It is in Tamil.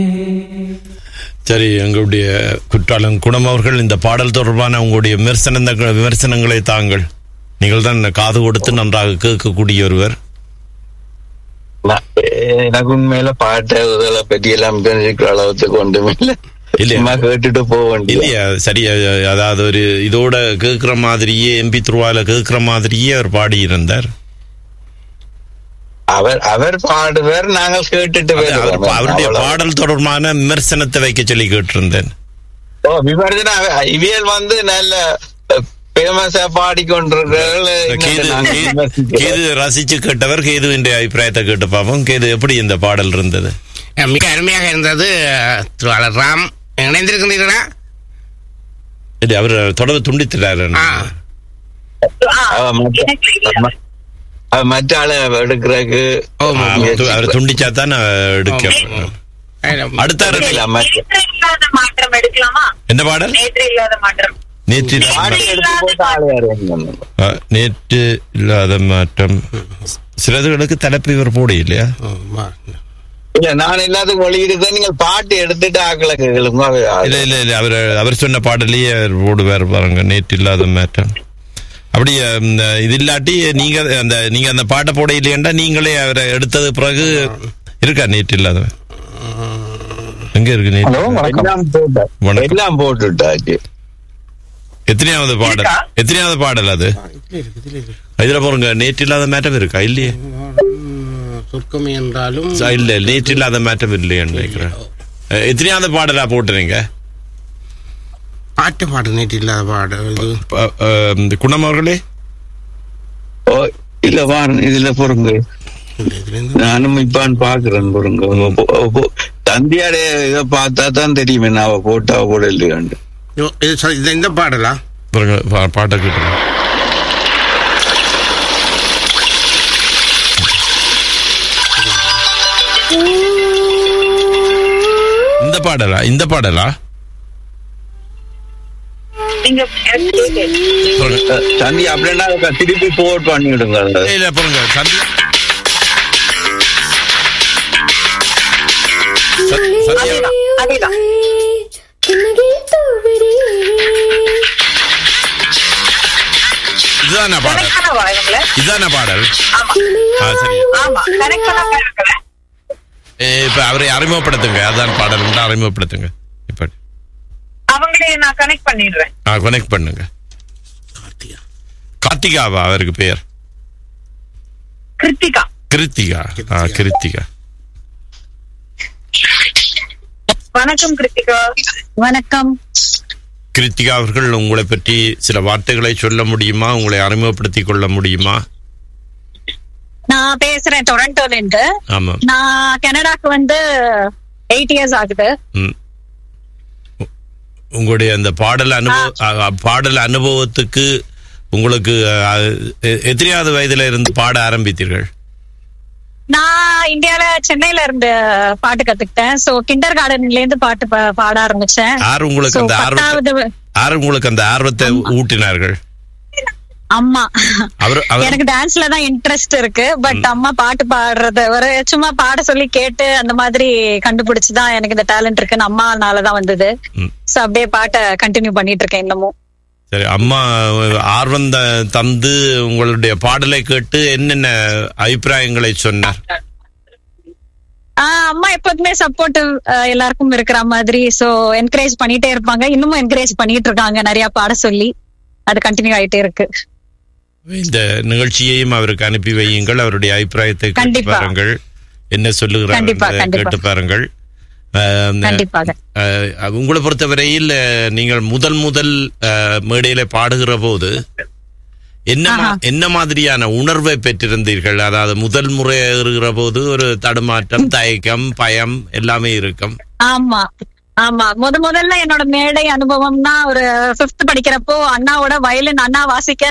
சரி எங்களுடைய குற்றாலம் குணம் அவர்கள் இந்த பாடல் தொடர்பான உங்களுடைய விமர்சன விமர்சனங்களை தாங்கள் நீங்கள் தான் காது கொடுத்து நன்றாக கேட்கக்கூடிய ஒருவர் நான் எனக்கு உண்மையில பாட்டு இதெல்லாம் பற்றி எல்லாம் தெரிஞ்சுக்கிற அளவுக்கு ஒன்றும் இல்லை இல்லையா? சும்மா கேட்டுட்டு போக வேண்டியது இல்லையா சரி அ- அதாவது ஒரு இதோட கேட்கிற மாதிரியே எம்பி துருவால கேட்கிற மாதிரியே அவர் பாடியிருந்தார் அவர் அவர் பாடுவார் நாங்கள் கேட்டுட்டு அது அவர் வருவோம். அவருடைய அவ்வளவு. பாடல் தொடர்பான விமர்சனத்தை வைக்க சொல்லி கேட்டிருந்தேன் ஓ விமர்சனம் அவ- இவியல் வந்து நல்ல பேமஸா பாடிக்கொண்டிருக்கிறார்கள் கேது இன்னும் நாங்கள் கேது- விமர்சிக்கிறோம். கேது ரசிச்சு கேட்டவர் கேதுவின் அபிப்பிராயத்தை கேட்டு பார்ப்போம் கேது எப்படி இந்த பாடல் இருந்தது அஹ் மிக அருமையாக இருந்தது அஹ், திருவாளர் ராம் இணைந்திருக்கிறீர்களா இல்ல அவர் தொடர்பு துண்டித்துட்டாரு ஆ அவ மற்ற- அவ மற்ற ஆளை எடுக்கிறதுக்கு ஓ, அவர் துண்டிச்சா தான் எடுக்க அடுத்த அடுத்த இல்ல, மற்ற- நேற்று இல்லாத மாற்றம் எடுக்கலாமா என்ன பாடல் நேற்று இல்லாத மாற்றம் நேற்று பாடி எடுத்து போட்டு ஆளை யாரும் ஆ, நேற்று இல்லாத மாற்றம் சிலதுகளுக்கு தலைப்பு இவர் போட இல்லையா இல்ல நான் எல்லாத்துக்கும் வெளியிடுதான் நீங்கள் பாட்டு எடுத்துட்டு ஆக்கல கேளுங்க இல்ல இல்ல இல்ல அவர் அவர் சொன்ன பாடலையே அவர் போடுவார் பாருங்க நேற்று இல்லாத மாற்றம் அப்படி ம், இது இல்லாட்டி நீங்க அந்த நீங்க அந்த பாட்டை போட இல்லையண்டா நீங்களே அவரை எடுத்தது பிறகு இருக்கா நேற்று இல்லாத எங்க இருக்கு நேற்று எல்லாம் போட்ட வணக்கம். எல்லாம் போட்டுட்டாச்சு எத்தனையாவது பாடல் எத்தனையாவது பாடல் அது இதுல போறங்க நேற்று இல்லாத மேட்டம் இருக்கா இல்லையே சொர்க்கம் என்றாலும் ச- இல்ல நேற்று இல்லாத மேட்டம் இல்லையான்னு நினைக்கிறேன் அஹ், எத்தனையாவது பாடலா போட்டுறீங்க பாட்டு பாடு நேற்று இல்லாத பாடு இது ப- அஹ், இந்த குணம் அவர்களே ஓ இல்ல வாரு இதுல பொறுங்க இந்த இதுல இருந்து நானும் இப்பான் பாக்குறேன் பொறுங்க தந்தியாட இதை பார்த்தா தான் தெரியுமே நான் அவ போட்டா கூட இல்லையாண்டு யோ, இது சரி, இந்த- இந்த பாடலா பாருங்க பா- பாட்டை கேட்டுருங்க இந்த பாடலா இந்த பாடலா நீங்க எனக்கு கேக்கு. பாருங்க தந்தி அப்படின்னா அதை திருப்பி போட் பண்ணிவிடுங்க அதை. இல்ல, இல்ல பாருங்க சந்தியா ச- சந்தியா அதேதான் இதுதானா பாடல் கனெக்ட் பண்ணவா இவங்கள இதுதானா பாடல் ஆமா ஆ சரி ஆமா கனெக்ட் பண்ண இருக்கல ஏ, இப்ப அவரை அறிமுகப்படுத்துங்க அதான் பாடல் உண்டா அறிமுகப்படுத்துங்க இப்ப அவங்களே நான் கனெக்ட் பண்ணிடுறேன் ஆ கனெக்ட் பண்ணுங்க கார்த்திகா கார்த்திகாவா அவருக்கு பெயர் கிருத்திகா கிருத்திகா ஆ கிருத்திகா வணக்கம் கிருத்திகா வணக்கம் கிருத்திகா அவர்கள் உங்களை பற்றி சில வார்த்தைகளை சொல்ல முடியுமா உங்களை அறிமுகப்படுத்திக் கொள்ள முடியுமா நான் பேசுறேன் டொரண்டோல இருந்து ஆமா நான் கனடாக்கு வந்து எயிட் இயர்ஸ் ஆகுது ம். உ- உங்களுடைய அந்த பாடல் அனுபவ அ- பாடல் அனுபவத்துக்கு உங்களுக்கு அ, எ- எத்தனையாவது வயதுல இருந்து பாட ஆரம்பித்தீர்கள் நான் இந்தியால சென்னையில இருந்து பாட்டு கத்துக்கிட்டேன் சோ கிண்டர் கார்டன்ல இருந்து பாட்டு பா- பாட ஆரம்பிச்சேன் யார் உங்களுக்கு So, அந்த ஆர்வத்தை பத்தாவது யார் உங்களுக்கு அந்த ஆர்வத்தை ஊட்டினார்கள் அம்மா அவர் அவர் எனக்கு டான்ஸ்ல தான் இன்ட்ரெஸ்ட் இருக்கு பட் அம்மா பாட்டு பாடுறது ஒரு சும்மா பாட சொல்லி கேட்டு அந்த மாதிரி கண்டுபிடிச்சுதான் எனக்கு இந்த டேலண்ட் இருக்குன்னு அம்மானாலதான் வந்தது ம். சோ அப்படியே பாட்டை கண்டினியூ பண்ணிட்டு இருக்கேன் இன்னமும் சரி அம்மா ஆர்வம் த- தந்து உங்களுடைய பாடலை கேட்டு என்னென்ன அபிப்பிராயங்களை சொன்னார் ஆஹ் அம்மா எப்போதுமே சப்போர்ட்டிவ் எல்லாருக்கும் இருக்கிற மாதிரி சோ என்கரேஜ் பண்ணிட்டே இருப்பாங்க இன்னமும் என்கரேஜ் பண்ணிட்டு இருக்காங்க நிறைய பாட சொல்லி அது கண்டினியூ ஆயிட்டே இருக்கு இந்த நிகழ்ச்சியையும் அவருக்கு அனுப்பி வையுங்கள் அவருடைய அபிப்பிராயத்தை கேட்டு கண்டிப்பா. பாருங்கள் என்ன சொல்லுகிறார் கண்டிப்பா, என்பதை கண்டிப்பா. கேட்டு பாருங்கள் அஹ், கண்டிப்பாக அஹ், உங்களை பொறுத்தவரையில் அஹ், நீங்கள் முதல் முதல் அஹ், மேடையில பாடுகிற போது என்ன மா- ஆஹா. என்ன மாதிரியான உணர்வை பெற்றிருந்தீர்கள் அதாவது முதல் முறை ஏறுகிற போது ஒரு தடுமாற்றம் தயக்கம் பயம் எல்லாமே இருக்கும் ஆமா ஆமா முத முதல்ல என்னோட மேடை அனுபவம்னா ஒரு பிப்த் படிக்கிறப்போ அண்ணாவோட வயலின் அண்ணா வாசிக்க